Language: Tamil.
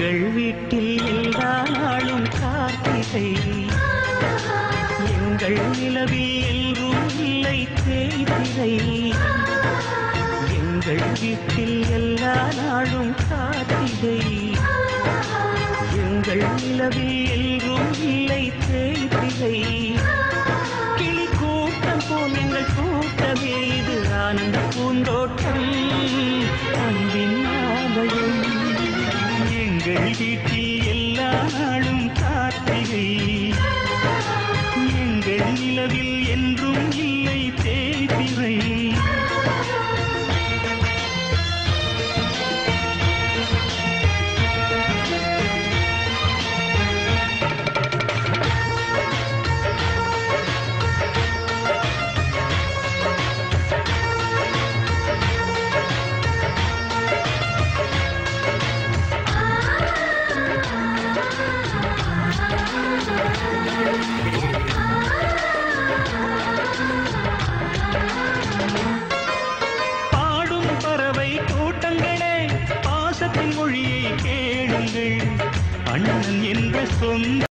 எங்கள் வீட்டில் எல்லா நாளும் கார்த்திகை எங்கள் நிலவில் எல்லோரும் இல்லை தேய்திரை எங்கள் வீட்டில் எல்லா நாளும் கார்த்திகை எங்கள் நிலவில் எல்லோரும் இல்லை தேய்திரை கிளி கூட்டம் போல் எங்கள் கூட்டமே இது ஆனந்த பூந்தோட்டம் அன்பின் ஆலயம் எங்கள் வீட்டில் எல்லா நாளும் கார்த்திகை எங்கள் நிலவில் என்றும் இல்லை தேய்பிறை பாடும் பறவை கூட்டங்களே பாசத்தின் மொழியை கேளுங்கள் அண்ணன் என்ற சொந்த